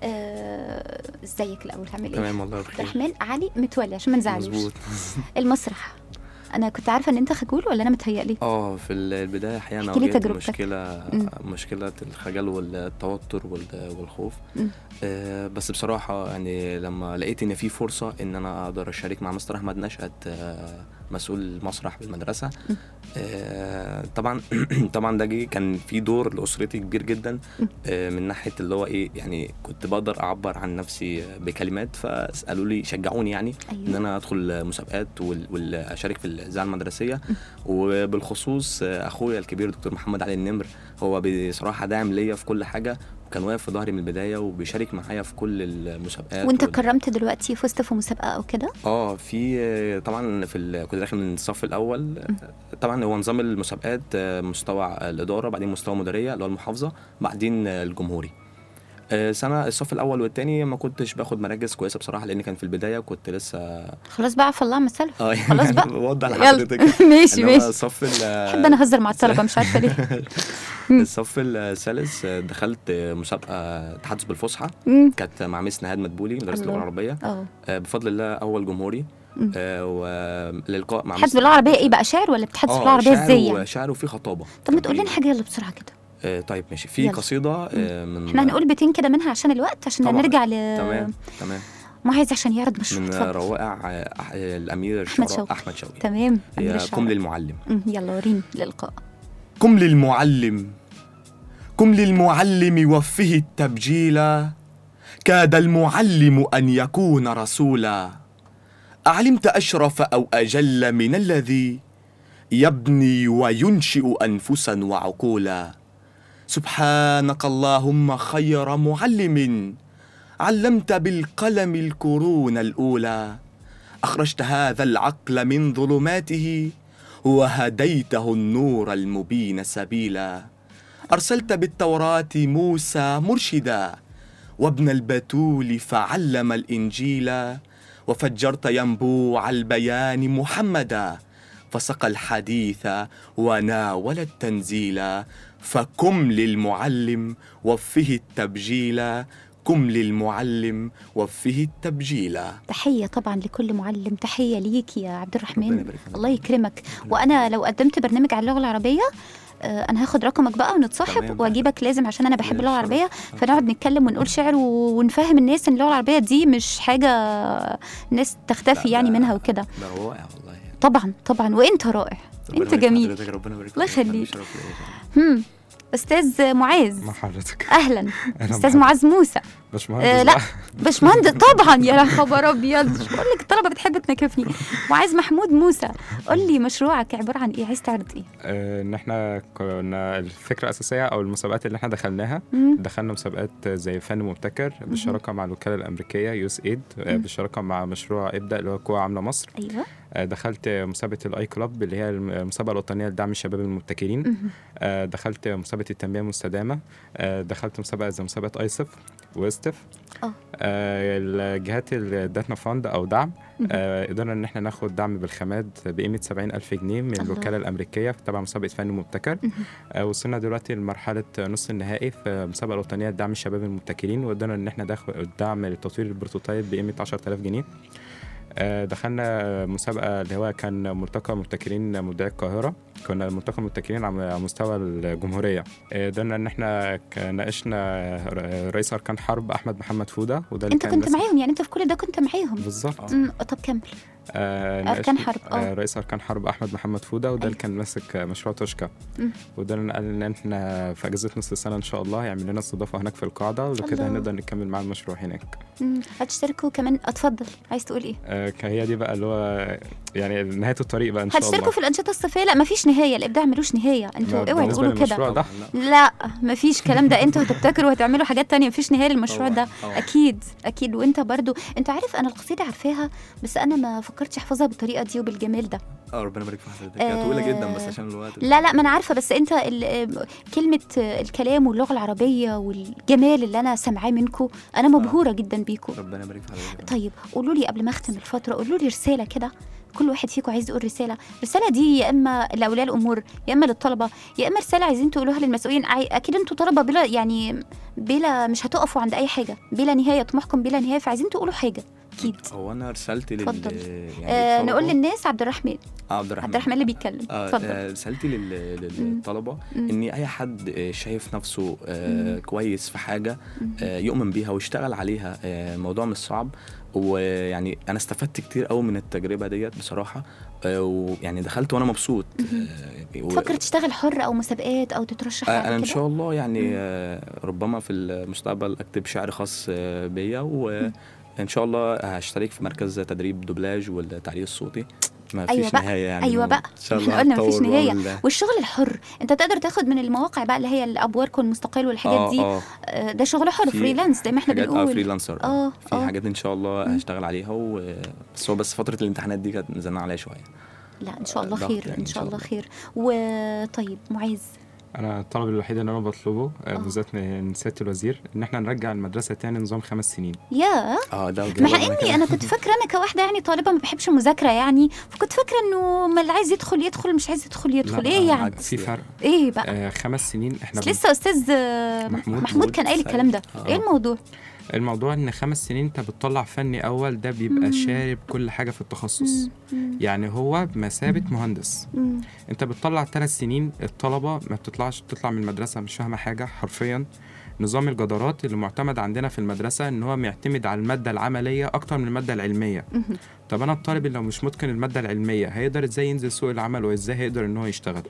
Speaker 2: آه، ازيك الاول عامل ايه
Speaker 9: تمام والله
Speaker 2: عبد
Speaker 9: بخير
Speaker 2: الرحمن علي متولي عشان ما نزعلوش
Speaker 9: مظبوط
Speaker 2: المسرح انا كنت عارفه ان انت خجول ولا انا متهيألي
Speaker 9: اه في البدايه الحقيقه انا
Speaker 2: احكي لي
Speaker 9: واجهت
Speaker 2: تجربتك.
Speaker 9: مشكله
Speaker 2: مم.
Speaker 9: مشكله الخجل والتوتر وال- والخوف
Speaker 2: مم.
Speaker 9: آه بس بصراحه يعني لما لقيت ان في فرصه ان انا اقدر اشارك مع مستر احمد نشأت آه مسؤول المسرح بالمدرسه
Speaker 2: مم.
Speaker 9: آه طبعا طبعا ده جه كان في دور لاسرتي كبير جدا آه من ناحيه اللي هو ايه يعني كنت بقدر اعبر عن نفسي بكلمات فسالوا لي شجعوني يعني ان
Speaker 2: ايوه
Speaker 9: انا ادخل مسابقات وال- واشارك في الاذاعه المدرسيه وبالخصوص اخويا الكبير دكتور محمد علي النمر هو بصراحه داعم ليا في كل حاجه وكان واقف في ظهري من البدايه وبيشارك معايا في كل المسابقات
Speaker 2: وانت
Speaker 9: وال-
Speaker 2: اتكرمت دلوقتي فزت في مسابقه او كده
Speaker 9: اه في طبعا في ال... كنت داخل من الصف الاول طبعا هو نظام المسابقات آه، مستوى الاداره بعدين مستوى مديريه اللي هو المحافظه بعدين آه، الجمهوري آه، سنه الصف الاول والثاني ما كنتش باخد مراكز كويسه بصراحه لان كان في البدايه كنت لسه
Speaker 2: خلاص بقى عفى الله عن مثل
Speaker 9: اه
Speaker 2: خلاص بقى.
Speaker 9: بوضح
Speaker 2: يلا
Speaker 9: لحضرتك
Speaker 2: ماشي
Speaker 9: إنما
Speaker 2: ماشي
Speaker 9: الصف ال-
Speaker 2: بحب انا اهزر مع الطلبه مش عارفه ليه
Speaker 9: الصف الثالث دخلت مسابقه تحدث بالفصحى
Speaker 2: مم.
Speaker 9: كانت مع مس نهاد مدبولي مدرسه اللغه
Speaker 2: الله.
Speaker 9: العربيه
Speaker 2: اه
Speaker 9: آه، بفضل الله اول جمهوري
Speaker 2: مم.
Speaker 9: آه، وللقاء مع
Speaker 2: تحدث
Speaker 9: مس-
Speaker 2: باللغه العربيه ايه بقى شعر ولا بتحدث
Speaker 9: آه،
Speaker 2: باللغه العربيه
Speaker 9: شعر
Speaker 2: ازاي يعني
Speaker 9: وشعر وفي خطابه
Speaker 2: طب ما تقول لنا حاجه يلا بسرعه كده
Speaker 9: آه، طيب ماشي في
Speaker 2: يلا.
Speaker 9: قصيده آه، من
Speaker 2: احنا هنقول بيتين كده منها عشان الوقت عشان
Speaker 9: طبعاً.
Speaker 2: نرجع ل
Speaker 9: تمام تمام
Speaker 2: معاذ عشان يعرض مشروع
Speaker 9: من
Speaker 2: اتفضل
Speaker 9: روائع آه، أح- آه، الامير
Speaker 2: أحمد
Speaker 9: الشعراء
Speaker 2: شوقي.
Speaker 9: احمد شوقي
Speaker 2: تمام أمير
Speaker 9: هي
Speaker 2: الشعراء.
Speaker 9: قم للمعلم
Speaker 2: مم، يلا وريني اللقاء
Speaker 10: قم للمعلم قم للمعلم وفه التبجيل كاد المعلم ان يكون رسولا اعلمت اشرف او اجل من الذي يبني وينشئ انفسا وعقولا سبحانك اللهم خير معلم علمت بالقلم القرون الاولى اخرجت هذا العقل من ظلماته وهديته النور المبين سبيلا ارسلت بالتوراه موسى مرشدا وابن البتول فعلم الانجيل وفجرت ينبوع البيان محمدا فسقى الحديث وناول التنزيل فكم للمعلم وفه التبجيل كم للمعلم وفه التبجيل
Speaker 2: تحيه طبعا لكل معلم تحيه ليك يا عبد
Speaker 9: ربنا
Speaker 2: الرحمن
Speaker 9: يبارك فيك.
Speaker 2: الله يكرمك وانا لو قدمت برنامج على اللغه العربيه آه، انا هاخد رقمك بقى ونتصاحب
Speaker 9: تمام.
Speaker 2: واجيبك لازم عشان انا بحب
Speaker 9: ليا
Speaker 2: اللغه
Speaker 9: الشرف.
Speaker 2: العربيه فنقعد نتكلم ونقول شعر و- ونفهم الناس ان اللغه العربيه دي مش حاجه الناس تختفي
Speaker 9: لا،
Speaker 2: يعني
Speaker 9: ده-
Speaker 2: منها وكده
Speaker 9: ده روائع والله يعني.
Speaker 2: طبعا طبعا وانت رائع
Speaker 9: ربنا
Speaker 2: انت
Speaker 9: يبارك في
Speaker 2: جميل
Speaker 9: حضرتك، ربنا يبارك
Speaker 2: الله
Speaker 9: فيك. حبيبي،
Speaker 2: يخليك.
Speaker 9: شرف ليا.
Speaker 2: هم استاذ معاذ
Speaker 8: مع حضرتك
Speaker 2: اهلا
Speaker 8: أهلاً
Speaker 2: استاذ
Speaker 8: بحضرتك.
Speaker 2: معاذ موسى
Speaker 8: باشمهندس
Speaker 2: آه لا
Speaker 8: بقى.
Speaker 2: باشمهندس طبعا يا خبر ابيض مش بقول لك الطلبه بتحب تنكفني وعايز محمود موسى قول لي مشروعك عباره عن ايه عايز تعرض ايه
Speaker 8: آه، ان احنا كنا الفكره الاساسيه او المسابقات اللي احنا دخلناها
Speaker 2: مم.
Speaker 8: دخلنا مسابقات زي فن مبتكر بالشراكه مع الوكاله الامريكيه يوس ايد بالشراكه مع مشروع ابدا اللي هو قوى عامله مصر
Speaker 2: ايوه
Speaker 8: آه، دخلت مسابقه الاي كلاب اللي هي المسابقه الوطنيه لدعم الشباب المبتكرين آه، دخلت مسابقه التنميه المستدامه آه، دخلت مسابقه زي مسابقه ايسف واستف
Speaker 2: اه.
Speaker 8: آه، الجهات اللي ادتنا فند او دعم آه، قدرنا ان احنا ناخد دعم بالخامات بقيمه 70 الف جنيه من
Speaker 2: الله.
Speaker 8: الوكاله الامريكيه تبع مسابقه فن مبتكر آه، وصلنا دلوقتي لمرحله نص النهائي في المسابقه الوطنيه لدعم الشباب المبتكرين وقدرنا ان احنا ناخد دعم لتطوير البروتوتايب بقيمه 10000 جنيه آه، دخلنا مسابقة اللي هو كان ملتقى مبتكرين مبدعي القاهرة كنا ملتقى مبتكرين على مستوى الجمهورية آه، قدرنا إن إحنا ك- ناقشنا ر- رئيس أركان حرب أحمد محمد فودة وده اللي
Speaker 2: انت
Speaker 8: كان
Speaker 2: كنت
Speaker 8: ماسك-
Speaker 2: معاهم يعني انت في كل ده كنت معاهم
Speaker 8: بالظبط
Speaker 2: مم، طب كمل
Speaker 8: آه،
Speaker 2: أركان
Speaker 8: ناقشنا-
Speaker 2: حرب، آه.
Speaker 8: آه، رئيس أركان حرب أحمد محمد فودة وده اللي كان ماسك مشروع توشكا
Speaker 2: مم.
Speaker 8: وده اللي قال إن إحنا في أجازة نص السنة إن شاء الله يعمل لنا استضافة هناك في القاعدة وكده
Speaker 2: الله.
Speaker 8: هنقدر نكمل مع المشروع هناك
Speaker 2: مم، هتشتركوا كمان اتفضل عايز تقول ايه
Speaker 8: آه، هي دي بقى اللي هو يعني نهاية الطريق بقى إن شاء الله
Speaker 2: هتشتركوا في الانشطه الصيفيه لا مفيش نهايه الابداع ملوش نهايه انتوا
Speaker 8: لا،
Speaker 2: اوعوا
Speaker 8: بالنسبة
Speaker 2: تقولوا
Speaker 8: للمشروع
Speaker 2: كده
Speaker 8: ده
Speaker 2: لا مفيش كلام ده انتوا هتبتكروا وهتعملوا حاجات تانية مفيش نهايه للمشروع
Speaker 9: طبعاً،
Speaker 2: ده
Speaker 9: طبعاً.
Speaker 2: اكيد اكيد وانت برضو انت عارف انا القصيده عارفاها بس انا ما فكرتش احفظها بالطريقه دي وبالجمال ده
Speaker 9: اه ربنا يبارك في حضرتك هي طويله جدا بس عشان الوقت
Speaker 2: لا لا ما انا عارفه بس انت ال- كلمه الكلام واللغه العربيه والجمال اللي انا سامعاه منكم انا مبهوره جدا بيكم
Speaker 9: ربنا يبارك في حضرتك
Speaker 2: طيب قولوا لي قبل ما اختم الفتره قولوا لي رساله كده كل واحد فيكم عايز يقول رساله الرساله دي يا اما لاولياء الامور يا اما للطلبه يا اما رساله عايزين تقولوها للمسؤولين عاي- اكيد انتوا طلبه بلا يعني بلا مش هتقفوا عند اي حاجه بلا نهايه طموحكم بلا نهايه فعايزين تقولوا حاجه اكيد
Speaker 9: هو انا رسالتي لل
Speaker 2: اتفضل.
Speaker 9: يعني
Speaker 2: آه
Speaker 9: للطلبة-
Speaker 2: نقول للناس عبد الرحمن
Speaker 9: آه، عبد الرحمن
Speaker 2: عبد الرحمن اللي بيتكلم
Speaker 9: آه،
Speaker 2: اتفضل
Speaker 9: آه، رسالتي لل- للطلبه
Speaker 2: مم.
Speaker 9: ان اي حد آه، شايف نفسه آه، كويس في حاجه آه، يؤمن بيها ويشتغل عليها آه، الموضوع مش صعب ويعني انا استفدت كتير قوي من التجربه ديت بصراحه آه، ويعني دخلت وانا مبسوط آه، و-
Speaker 2: تفكر تشتغل حر او مسابقات او تترشح
Speaker 9: آه،
Speaker 2: على
Speaker 9: انا ان
Speaker 2: كده؟
Speaker 9: شاء الله يعني آه، ربما في المستقبل اكتب شعر خاص آه، بيا وان شاء الله هشترك في مركز تدريب دوبلاج والتعليق الصوتي ما
Speaker 2: ايوه
Speaker 9: فيش
Speaker 2: بقى
Speaker 9: نهايه يعني
Speaker 2: ايوه بقى
Speaker 9: ان شاء الله
Speaker 2: احنا قلنا مفيش
Speaker 9: هتطور
Speaker 2: نهايه
Speaker 9: بأمر الله.
Speaker 2: والشغل الحر انت تقدر تاخد من المواقع بقى اللي هي الابورك والمستقل والحاجات
Speaker 9: آه،
Speaker 2: دي
Speaker 9: آه.
Speaker 2: آه، ده شغل حر
Speaker 9: في
Speaker 2: فريلانس زي ما احنا
Speaker 9: حاجات اه
Speaker 2: بنقول
Speaker 9: فريلانسر
Speaker 2: اه
Speaker 9: في
Speaker 2: اه
Speaker 9: حاجات ان شاء الله هشتغل عليها و... بس هو بس فتره الامتحانات دي كانت نزلنا عليها شويه
Speaker 2: لا ان شاء الله
Speaker 9: ضغط
Speaker 2: خير
Speaker 9: يعني
Speaker 2: ان
Speaker 9: إن
Speaker 2: شاء
Speaker 9: شاء
Speaker 2: الله
Speaker 9: الله.
Speaker 2: خير وطيب معاذ
Speaker 8: انا الطلب الوحيد اللي انا بطلبه آه،
Speaker 2: آه.
Speaker 8: بالذات من سياده الوزير ان احنا نرجع المدرسه تاني نظام خمس سنين
Speaker 2: يا
Speaker 9: اه ده
Speaker 2: مع
Speaker 9: وجهة نظري
Speaker 2: اني
Speaker 9: كده.
Speaker 2: انا كنت فاكره انا كواحده يعني طالبه ما بحبش المذاكره يعني فكنت فاكره انه ما اللي عايز يدخل يدخل مش عايز يدخل يدخل
Speaker 8: لا،
Speaker 2: ايه يعني
Speaker 9: عكس
Speaker 8: في
Speaker 9: ده.
Speaker 8: فرق
Speaker 2: ايه بقى
Speaker 8: آه خمس سنين احنا
Speaker 2: بس
Speaker 8: بن-
Speaker 2: لسه استاذ آه،
Speaker 8: محمود
Speaker 2: محمود كان قايل
Speaker 9: سعيد.
Speaker 2: الكلام ده
Speaker 9: آه.
Speaker 2: ايه الموضوع
Speaker 8: الموضوع ان خمس سنين انت بتطلع فني اول ده بيبقى شارب كل حاجه في التخصص يعني هو بمثابه مهندس
Speaker 2: مم.
Speaker 8: انت بتطلع ثلاث سنين الطلبه ما بتطلعش بتطلع من المدرسه مش فاهمه حاجه حرفيا نظام الجدارات اللي معتمد عندنا في المدرسه ان هو معتمد على الماده العمليه اكتر من الماده العلميه
Speaker 2: مهم.
Speaker 8: طب انا الطالب اللي لو مش متقن الماده العلميه هيقدر ازاي ينزل سوق العمل وازاي هيقدر ان هو يشتغل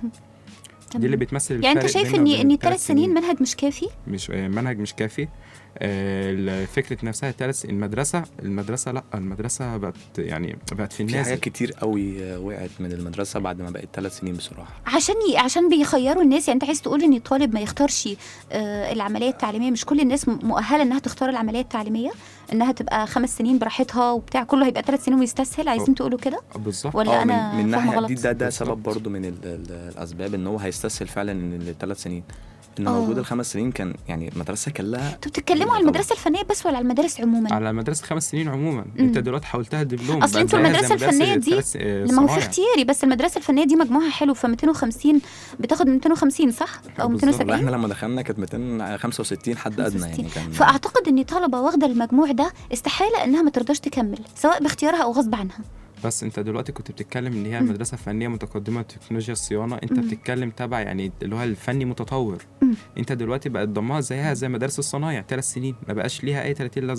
Speaker 8: دي اللي بتمثل
Speaker 2: يعني انت
Speaker 8: الفرق
Speaker 2: شايف
Speaker 8: بيننا
Speaker 2: ان
Speaker 8: وبين
Speaker 2: ان
Speaker 8: التلات
Speaker 2: الثلاث سنين منهج مش كافي
Speaker 8: مش آه، منهج مش كافي آه، فكره نفسها ثلاث المدرسه المدرسه لا المدرسه بقت يعني بقت في
Speaker 9: في
Speaker 8: النازل
Speaker 9: حاجات كتير قوي آه، وقعت من المدرسه بعد ما بقت ثلاث سنين بصراحه
Speaker 2: عشان ي... عشان بيخيروا الناس يعني انت عايز تقول ان الطالب ما يختارش آه العمليه التعليميه مش كل الناس م- مؤهله انها تختار العمليه التعليميه انها تبقى خمس سنين براحتها وبتاع كله هيبقى ثلاث سنين ويستسهل عايزين تقولوا كده
Speaker 8: بالظبط
Speaker 2: ولا
Speaker 9: آه،
Speaker 2: انا
Speaker 9: من, من
Speaker 2: فاهمه
Speaker 9: ناحيه
Speaker 2: غلط
Speaker 9: دي ده ده
Speaker 8: بالظبط.
Speaker 9: سبب برضو من ال ال الاسباب ان هو هيستسهل فعلا ان الثلاث سنين ان
Speaker 2: آه.
Speaker 9: موجود الخمس سنين كان يعني المدرسه كان لها
Speaker 2: انتوا بتتكلموا على المدرسه الفنيه بس ولا على المدارس عموما
Speaker 8: على مدرسه خمس سنين عموما انت دلوقتي حولتها دبلوم
Speaker 2: اصل
Speaker 8: بقت
Speaker 2: انتوا
Speaker 8: زيها
Speaker 2: المدرسه
Speaker 8: زي مدارس
Speaker 2: الفنيه دي
Speaker 8: الثلاث، آه،
Speaker 2: ما هو في
Speaker 8: صنايع.
Speaker 2: اختياري بس المدرسه الفنيه دي مجموعها حلو ف 250 بتاخد من 250 صح او
Speaker 8: بالظبط.
Speaker 2: 270
Speaker 9: والله احنا لما دخلنا كانت 265 حد ادنى يعني كان
Speaker 2: فاعتقد ان طلبه واخده المجموع ده استحاله انها ما ترضاش تكمل سواء باختيارها او غصب عنها
Speaker 8: بس انت دلوقتي كنت بتتكلم ان هي المدرسه فنيه متقدمه تكنولوجيا الصيانه انت بتتكلم تبع يعني اللي هو الفني متطور انت دلوقتي بقت ضمها زيها زي مدارس الصنايع ثلاث سنين ما بقاش ليها اي 30 لازمه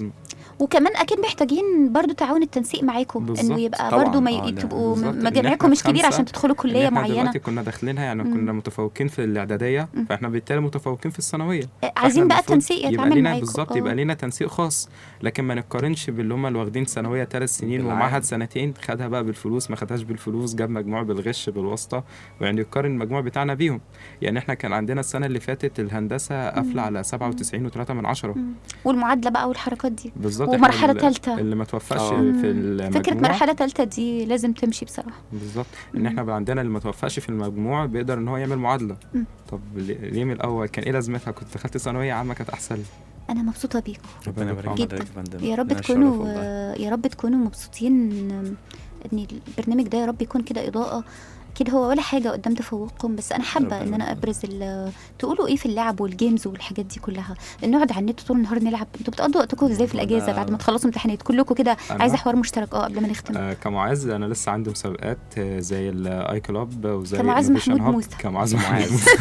Speaker 2: وكمان اكيد محتاجين برضو تعاون التنسيق معاكم
Speaker 8: بالظبط.
Speaker 2: انه يبقى
Speaker 9: طبعاً.
Speaker 2: برضو ما
Speaker 9: آه،
Speaker 2: ي-
Speaker 9: لا،
Speaker 2: تبقوا
Speaker 8: بالظبط. إن
Speaker 2: مجامعكم
Speaker 8: إحنا
Speaker 2: مش كبير
Speaker 8: خمسة،
Speaker 2: عشان تدخلوا
Speaker 8: إن
Speaker 2: كليه
Speaker 8: احنا
Speaker 2: معينه
Speaker 8: دلوقتي كنا داخلينها يعني
Speaker 2: مم.
Speaker 8: كنا متفوقين في الاعداديه
Speaker 2: مم.
Speaker 8: فاحنا بالتالي متفوقين في الثانويه
Speaker 2: عايزين بقى
Speaker 8: المفروض
Speaker 2: التنسيق
Speaker 8: يبقى
Speaker 2: يتعامل
Speaker 8: لينا
Speaker 2: معاكم
Speaker 8: بالظبط
Speaker 2: آه.
Speaker 8: يبقى لينا تنسيق خاص لكن ما نقارنش باللي هم اللي واخدين ثانويه ثلاث سنين
Speaker 9: بالعام.
Speaker 8: ومعهد سنتين خدها بقى بالفلوس ما خدهاش بالفلوس جاب مجموع بالغش بالواسطه ويعني يقارن المجموع بتاعنا بيهم يعني احنا كان عندنا السنه اللي فاتت الهندسه قافله على 97 و3 من عشرة
Speaker 2: مم. والمعادله بقى والحركات دي
Speaker 8: بالظبط إحنا
Speaker 2: ومرحلة
Speaker 8: اللي-
Speaker 2: تالتة.
Speaker 8: اللي ما توفقش
Speaker 9: آه.
Speaker 8: في
Speaker 2: مم.
Speaker 8: المجموع
Speaker 2: فكره مرحله ثالثه دي لازم تمشي بصراحه
Speaker 8: بالظبط ان احنا بقى عندنا اللي ما توفقش في المجموع بيقدر ان هو يعمل معادله
Speaker 2: مم.
Speaker 8: طب ليه ليه من الاول كان ايه لازمتها كنت دخلت ثانويه عامه كانت احسن لي
Speaker 2: انا مبسوطه بيكم
Speaker 9: ربنا يبارك
Speaker 8: جداً.
Speaker 9: حضرتك يا فندم
Speaker 2: يا رب
Speaker 9: لنا الشرف
Speaker 2: تكونوا
Speaker 9: والله.
Speaker 2: يا رب تكونوا مبسوطين ان البرنامج ده يا رب يكون كده اضاءه كده هو ولا حاجه قدام تفوقكم بس انا حابه
Speaker 9: ربنا
Speaker 2: ان انا
Speaker 9: يبارك.
Speaker 2: ابرز ال- تقولوا ايه في اللعب والجيمز والحاجات دي كلها نقعد على النت طول النهار نلعب انتوا بتقضوا وقتكم ازاي في الاجازه
Speaker 9: أنا-
Speaker 2: بعد ما تخلصوا امتحانات كلكم كده
Speaker 8: أنا؟
Speaker 2: عايزه حوار مشترك اه قبل ما نختم
Speaker 8: آه كمعاذ انا لسه عندي مسابقات آه، زي الاي كلاب وزي
Speaker 2: كمعاذ
Speaker 8: Innovation
Speaker 2: محمود
Speaker 8: Hub.
Speaker 2: موسى.
Speaker 8: كمعاذ محمود
Speaker 9: معاذ.
Speaker 8: موسى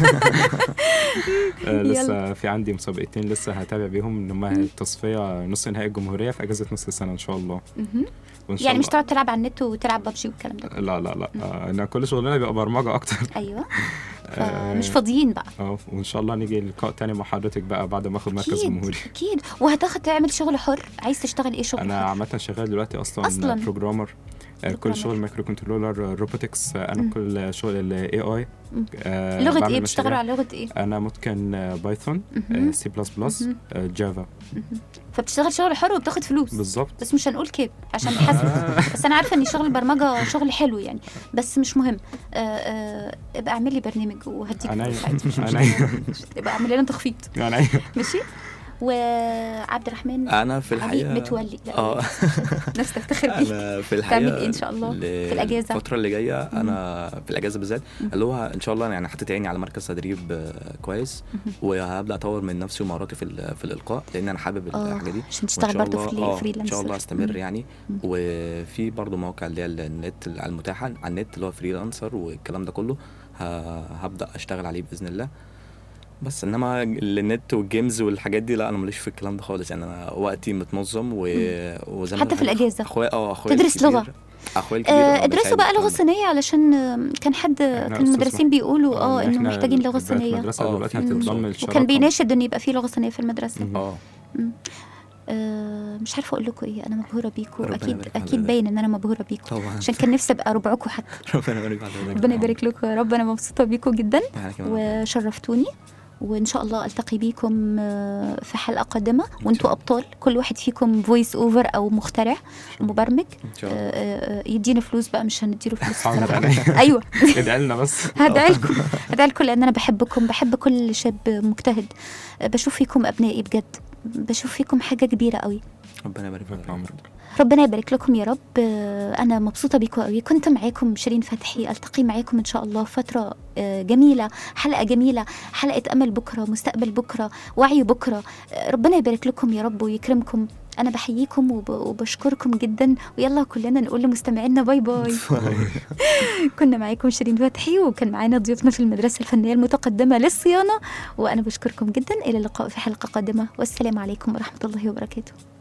Speaker 8: آه
Speaker 2: يلا.
Speaker 8: لسه في عندي مسابقتين لسه هتابع بيهم ان هم التصفيه نص نهائي الجمهوريه في اجازه نص السنه ان شاء الله
Speaker 2: مهم.
Speaker 8: وان شاء
Speaker 2: يعني مش
Speaker 8: الله
Speaker 2: تقعد تلعب على النت وتلعب ببجي والكلام ده
Speaker 8: لا لا لا آه انا كل شغلنا بيبقى برمجه اكتر
Speaker 2: ايوه
Speaker 8: آه،
Speaker 2: فمش فاضيين بقى
Speaker 8: اه وان شاء الله نيجي لقاء تاني مع حضرتك بقى بعد ما اخد مركز
Speaker 2: اكيد
Speaker 8: جمهوري
Speaker 2: اكيد وهتاخد تعمل شغل حر عايز تشتغل ايه شغل
Speaker 8: انا
Speaker 2: حر
Speaker 8: عامه شغال دلوقتي اصلا,
Speaker 2: أصلاً.
Speaker 8: بروجرامر آه، كل
Speaker 2: بروجرامر.
Speaker 8: شغل مايكرو كنترولر روبوتكس انا
Speaker 2: مم.
Speaker 8: كل شغل الاي اي
Speaker 2: مم. لغه ايه بتشتغلوا على لغه ايه
Speaker 8: انا ممكن بايثون
Speaker 2: مهم.
Speaker 8: سي بلس بلس
Speaker 2: مهم.
Speaker 8: جافا
Speaker 2: فبتشتغل شغل حر وبتاخد فلوس
Speaker 8: بالظبط
Speaker 2: بس مش هنقول كيب عشان نحاسب بس انا عارفه ان شغل البرمجه شغل حلو يعني بس مش مهم آه آه ابقى اعمل لي برنامج وهديك
Speaker 8: عينيا.
Speaker 2: فلوس عادي مش
Speaker 8: عينيا.
Speaker 2: مشكلة. ابقى اعمل لنا تخفيض
Speaker 8: يعني
Speaker 2: ماشي وعبد الرحمن
Speaker 9: انا في
Speaker 2: علي
Speaker 9: الحقيقه
Speaker 2: متولي لا
Speaker 9: اه
Speaker 2: نفس تفتخر بيه
Speaker 9: انا في الحقيقه
Speaker 2: تعمل ايه ان شاء الله في الاجازه
Speaker 9: الفتره اللي جايه انا في الاجازه بالذات اللي هو ان شاء الله يعني حاطط عيني على مركز تدريب آه، كويس وهبدا اطور من نفسي ومهاراتي في ال- في الالقاء لان انا حابب
Speaker 2: اه
Speaker 9: الحاجه دي
Speaker 2: عشان
Speaker 9: وإن
Speaker 2: تشتغل
Speaker 9: شاء
Speaker 2: برضه
Speaker 9: الله-
Speaker 2: في
Speaker 9: آه،
Speaker 2: الفريلانسر
Speaker 9: ان شاء الله استمر
Speaker 2: مم.
Speaker 9: يعني
Speaker 2: مم.
Speaker 9: وفي برضه مواقع اللي هي النت المتاحه على النت اللي هو فريلانسر والكلام ده كله ه- هبدا اشتغل عليه باذن الله بس انما النت والجيمز والحاجات دي لا انا ماليش في الكلام ده خالص يعني انا وقتي متنظم و... وزي ما
Speaker 2: حتى في الأجازة.
Speaker 9: اخويا اه اخويا
Speaker 2: تدرس
Speaker 9: الكبير-
Speaker 2: لغة.
Speaker 9: اخويا الكبير
Speaker 2: آه
Speaker 9: آه،
Speaker 2: ادرسوا
Speaker 9: بيساعدني
Speaker 2: بقى
Speaker 9: في
Speaker 2: لغه
Speaker 9: الكلام ده.
Speaker 2: صينيه علشان آه، كان حد
Speaker 8: إحنا
Speaker 2: كان
Speaker 8: أستاذ
Speaker 2: المدرسين
Speaker 8: مح-
Speaker 2: بيقولوا اه
Speaker 8: إن
Speaker 2: انه
Speaker 8: إحنا
Speaker 2: محتاجين لغه
Speaker 8: بقت
Speaker 2: صينيه
Speaker 8: مدرسه
Speaker 9: آه،
Speaker 8: دلوقتي
Speaker 9: في-
Speaker 8: هتتضم الشراكه
Speaker 2: وكان بيناشد انه يبقى في لغه صينيه في المدرسه
Speaker 8: مم.
Speaker 9: اه
Speaker 2: آه مش عارفه اقول لكم ايه انا مبهوره بيكم
Speaker 9: ربنا
Speaker 2: اكيد
Speaker 9: يبارك في
Speaker 2: اكيد
Speaker 9: حضرتك.
Speaker 2: باين ان انا مبهوره بيكم
Speaker 9: طبعا
Speaker 2: عشان كان نفسي ابقى ربعكم حتى
Speaker 9: ربنا يبارك في حضرتك
Speaker 2: ربنا يبارك لكم يا رب انا مبسوطه بيكم جدا
Speaker 9: احنا كمان
Speaker 2: وشرفتوني وان شاء الله التقي بيكم آه، في حلقه قادمه وانتوا ابطال كل واحد فيكم فويس اوفر او مخترع مبرمج
Speaker 9: ان شاء الله
Speaker 2: آه، آه، يدينا فلوس بقى مش هنديله فلوس
Speaker 8: حاضر
Speaker 2: بصراحة.
Speaker 8: عليا.
Speaker 2: ايوه
Speaker 8: ادعي لنا بس
Speaker 2: هدعي لكم هدعي لكم لان انا بحبكم بحب كل شاب مجتهد آه، بشوف فيكم ابنائي بجد بشوف فيكم حاجه كبيره قوي
Speaker 9: ربنا يبارك في حضرتك
Speaker 2: ربنا يبارك لكم يا رب آه، انا مبسوطه بيكم قوي كنت معاكم شيرين فتحي التقي معاكم ان شاء الله فتره آه، جميله حلقه جميله حلقه امل بكره مستقبل بكره وعي بكره آه، ربنا يبارك لكم يا رب ويكرمكم انا بحييكم وب- وبشكركم جدا ويلا كلنا نقول لمستمعينا باي باي كنا معاكم شيرين فتحي وكان معانا ضيوفنا في المدرسه الفنيه المتقدمه للصيانه وانا بشكركم جدا الى اللقاء في حلقه قادمه والسلام عليكم ورحمه الله وبركاته